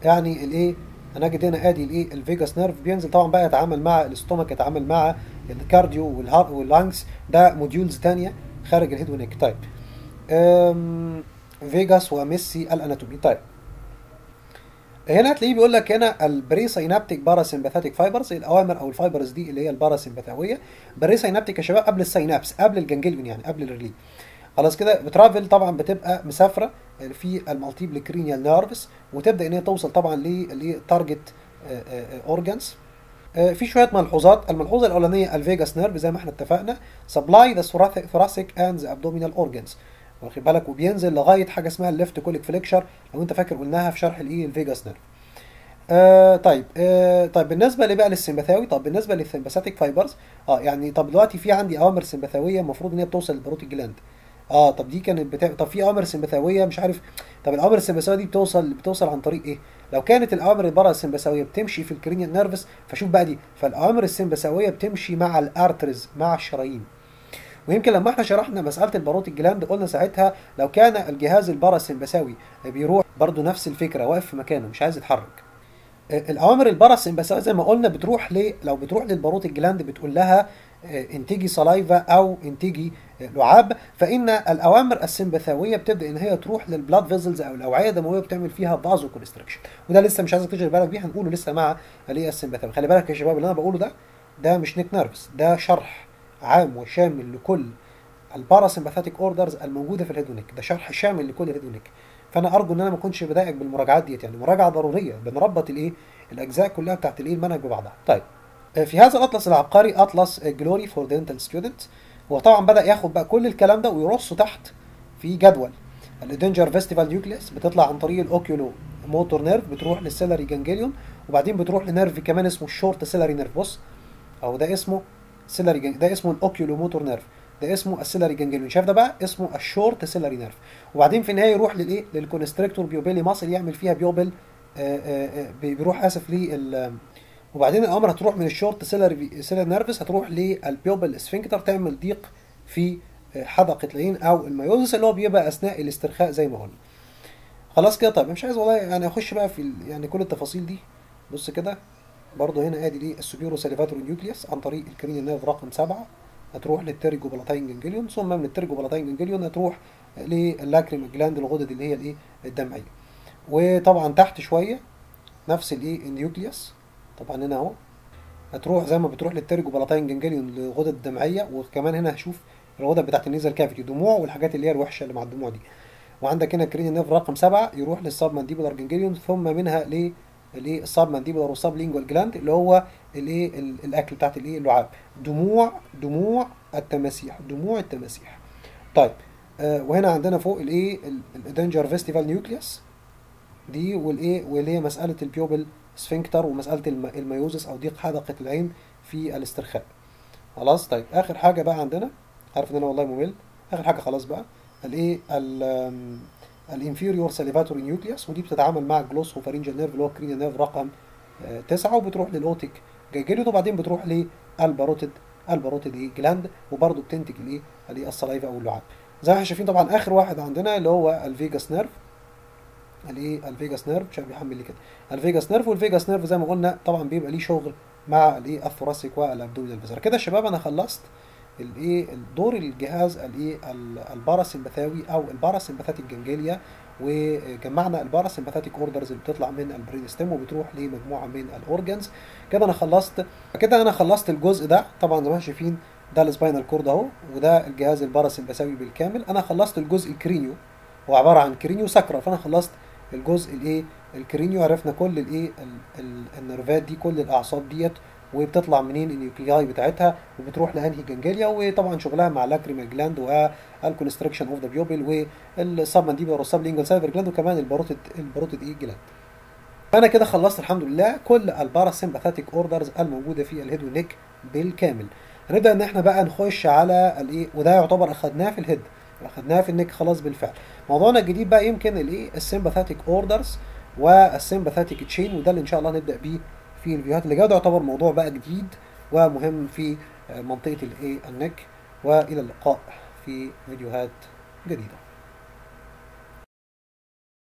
يعني الايه هنجد هنا ادي الايه الفيجاس نيرف بينزل طبعا بقى يتعامل مع الاستومك يتعامل مع الكارديو والهارت واللانجز ده موديولز تانية خارج الهيد ونيك طيب أم، فيجاس وميسي الاناتومي طيب هنا هتلاقيه بيقول لك هنا البري سينابتيك باراسمباثيك فايبرز الاوامر او الفايبرز دي اللي هي الباراسمباثاويه بري سينابتيك يا شباب قبل السينابس قبل الجنجليون يعني قبل الريلي خلاص كده بترافل طبعا بتبقى مسافره في المالتيبل كرينيال نيرفز وتبدا ان هي توصل طبعا للتارجت اورجانز في شويه ملحوظات الملحوظه الاولانيه الفيجاس نيرف زي ما احنا اتفقنا سبلاي ذا thoracic اند ذا abdominal اورجانز واخد بالك وبينزل لغايه حاجه اسمها الليفت كوليك فليكشر لو انت فاكر قلناها في شرح الايه الفيجاس نيرف آه طيب آه طيب بالنسبه لبقى للسمباثاوي طب بالنسبه للسمباثيك فايبرز اه يعني طب دلوقتي في عندي اوامر سمباثاويه المفروض ان هي بتوصل للبروتين جلاند اه طب دي كانت بتاع طب في اوامر سمباثاويه مش عارف طب الاوامر السمباثاويه دي بتوصل بتوصل عن طريق ايه لو كانت الاوامر البرا السمباثاويه بتمشي في الكرينيال نيرفس فشوف بقى دي فالاوامر السمباثاويه بتمشي مع الارترز مع الشرايين ويمكن لما احنا شرحنا مساله الباروت الجلاند قلنا ساعتها لو كان الجهاز الباراسمبثاوي بيروح برضو نفس الفكره واقف في مكانه مش عايز يتحرك الاوامر الباراسمبثاويه زي ما قلنا بتروح ل لو بتروح للباروت الجلاند بتقول لها انتجي سلايفا او انتجي لعاب فان الاوامر السمبثاويه بتبدا ان هي تروح للبلاد فيزلز او الاوعيه الدمويه بتعمل فيها فازو كونستركشن وده لسه مش عايزك تشغل بالك بيه هنقوله لسه مع الايه السمبثاوي خلي بالك يا شباب اللي انا بقوله ده ده مش نيك نيرفز ده شرح عام وشامل لكل الباراسمباثيك اوردرز الموجوده في الهيد ونيك ده شرح شامل لكل الهيد ونيك فانا ارجو ان انا ما اكونش بضايقك بالمراجعات ديت يعني مراجعه ضروريه بنربط الايه الاجزاء كلها بتاعت الايه المنهج ببعضها طيب في هذا الاطلس العبقري اطلس جلوري فور دنتال ستودنت هو طبعا بدا ياخد بقى كل الكلام ده ويرصه تحت في جدول الادنجر فيستيفال نيوكليس بتطلع عن طريق الاوكيولو موتور نيرف بتروح للسيلري جانجليون وبعدين بتروح لنيرف كمان اسمه الشورت سيلري نيرف بص او ده اسمه سيلري جنج... ده اسمه الاوكيولو موتور نيرف ده اسمه السيلري جانجليون شايف ده بقى اسمه الشورت سيلري نيرف وبعدين في النهايه يروح للايه للكونستريكتور بيوبيلي ماسل يعمل فيها بيوبل آآ آآ بيروح اسف لل وبعدين الامر هتروح من الشورت سيلري سيلري نيرفس هتروح للبيوبل اسفنكتر تعمل ضيق في حدقه العين او الميوزس اللي هو بيبقى اثناء الاسترخاء زي ما قلنا خلاص كده طيب مش عايز والله يعني اخش بقى في يعني كل التفاصيل دي بص كده برضه هنا ادي ليه السوبيرو ساليفاتوري نيوكليوس عن طريق الكرينيال نيرف رقم سبعة هتروح للترجو بلاتاين جنجليون ثم من الترجو بلاتاين جنجليون هتروح للاكريم جلاند الغدد اللي هي الايه الدمعيه وطبعا تحت شويه نفس الايه النيوكليوس طبعا هنا اهو هتروح زي ما بتروح للترجو بلاتاين جنجليون للغدد الدمعيه وكمان هنا هشوف الغدد بتاعت النيزل كافيتي دموع والحاجات اللي هي الوحشه اللي مع الدموع دي وعندك هنا كرينيال نيرف رقم سبعة يروح للسب مانديبولار جنجليون ثم منها ل الايه السب مانديبولار والسب لينجوال جلاند اللي هو الايه الاكل بتاعت الايه اللعاب دموع دموع التماسيح دموع التماسيح طيب آه وهنا عندنا فوق الايه الادنجر فيستيفال نيوكليوس دي والايه واللي هي مساله البيوبل سفنكتر ومساله الميوزس او ضيق حدقه العين في الاسترخاء خلاص طيب اخر حاجه بقى عندنا عارف ان انا والله ممل اخر حاجه خلاص بقى الايه الانفيريور ساليفاتوري نيوكليوس ودي بتتعامل مع الجلوس وفارنجال نيرف اللي هو كرينيال نيرف رقم تسعة وبتروح للاوتيك جاجيليون وبعدين بتروح للباروتيد الباروتيد ايه جلاند وبرده بتنتج الايه الايه الصلايفه او اللعاب زي ما احنا شايفين طبعا اخر واحد عندنا اللي هو الفيجاس نيرف الايه الفيجاس نيرف مش عارف بيحمل لي كده الفيجاس نيرف والفيجاس نيرف زي ما قلنا طبعا بيبقى ليه شغل مع الايه الثوراسيك والابدومينال فيزر كده يا شباب انا خلصت الايه دور الجهاز الايه الباراسمبثاوي او الباراسمبثاتيك جنجليا وجمعنا الباراسمبثاتيك اوردرز اللي بتطلع من البرين ستيم وبتروح لمجموعه من الاورجنز كده انا خلصت كده انا خلصت الجزء ده طبعا زي ما شايفين ده السباينال كورد اهو وده الجهاز الباراسمبثاوي بالكامل انا خلصت الجزء الكرينيو هو عباره عن كرينيو ساكرا فانا خلصت الجزء الايه الكرينيو عرفنا كل الايه النرفات دي كل الاعصاب ديت وبتطلع منين النيوكلياي بتاعتها وبتروح لانهي جنجليا وطبعا شغلها مع لاكريمال جلاند والكونستركشن اوف ذا بيوبل والسب مانديبولار والسب لينجوال سايفر جلاند وكمان الباروتيد الباروتيد اي جلاند فانا كده خلصت الحمد لله كل الباراسمباثيك اوردرز الموجوده في الهيد والنيك بالكامل هنبدا ان احنا بقى نخش على الايه وده يعتبر اخدناه في الهيد اخدناها في النيك خلاص بالفعل موضوعنا الجديد بقى يمكن الايه السمباثيك اوردرز والسمباثيك تشين وده اللي ان شاء الله نبدا بيه في الفيديوهات اللي جايه ده يعتبر موضوع بقى جديد ومهم في منطقه الايه النك والى اللقاء في فيديوهات جديده